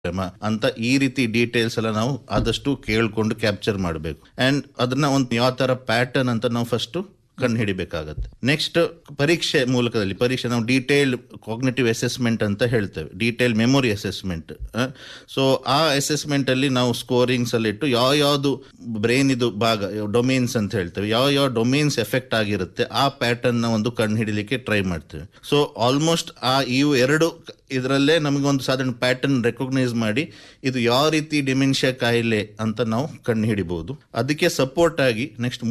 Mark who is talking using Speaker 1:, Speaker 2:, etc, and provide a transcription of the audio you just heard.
Speaker 1: ಅಂತ ಈ ರೀತಿ ಡೀಟೇಲ್ಸ್ ಎಲ್ಲ ನಾವು ಆದಷ್ಟು ಕೇಳ್ಕೊಂಡು ಕ್ಯಾಪ್ಚರ್ ಮಾಡಬೇಕು ಅಂಡ್ ಅದನ್ನ ಒಂದು ಯಾವ ತರ ಪ್ಯಾಟರ್ನ್ ಅಂತ ನಾವು ಫಸ್ಟ್ ಕಂಡು ಹಿಡಿಬೇಕಾಗತ್ತೆ ನೆಕ್ಸ್ಟ್ ಪರೀಕ್ಷೆ ಮೂಲಕದಲ್ಲಿ ಪರೀಕ್ಷೆ ನಾವು ಡೀಟೇಲ್ಡ್ ಕಾಗ್ನೇಟಿವ್ ಅಸೆಸ್ಮೆಂಟ್ ಅಂತ ಹೇಳ್ತೇವೆ ಡೀಟೇಲ್ ಮೆಮೊರಿ ಅಸೆಸ್ಮೆಂಟ್ ಸೊ ಆ ಅಸೆಸ್ಮೆಂಟ್ ಅಲ್ಲಿ ನಾವು ಸ್ಕೋರಿಂಗ್ಸ್ ಅಲ್ಲಿ ಇಟ್ಟು ಯಾವ ಯಾವ್ದು ಬ್ರೈನ್ ಇದು ಭಾಗ ಡೊಮೇನ್ಸ್ ಅಂತ ಹೇಳ್ತೇವೆ ಯಾವ ಯಾವ ಡೊಮೇನ್ಸ್ ಎಫೆಕ್ಟ್ ಆಗಿರುತ್ತೆ ಆ ಪ್ಯಾಟರ್ನ್ ನ ಒಂದು ಕಂಡು ಹಿಡಿಲಿಕ್ಕೆ ಟ್ರೈ ಮಾಡ್ತೇವೆ ಸೊ ಆಲ್ಮೋಸ್ಟ್ ಆ ಇವು ಎರಡು ಇದರಲ್ಲೇ ನಮಗೆ ಒಂದು ಸಾಧಾರಣ ಪ್ಯಾಟರ್ನ್ ರೆಕಗ್ನೈಸ್ ಮಾಡಿ ಇದು ಯಾವ ರೀತಿ ಡಿಮೆನ್ಷಿಯಾ ಕಾಯಿಲೆ ಅಂತ ನಾವು ಕಂಡು ಹಿಡಿಬಹುದು ಅದಕ್ಕೆ ಸಪೋರ್ಟ್ ಆಗಿ ನೆಕ್ಸ್ಟ್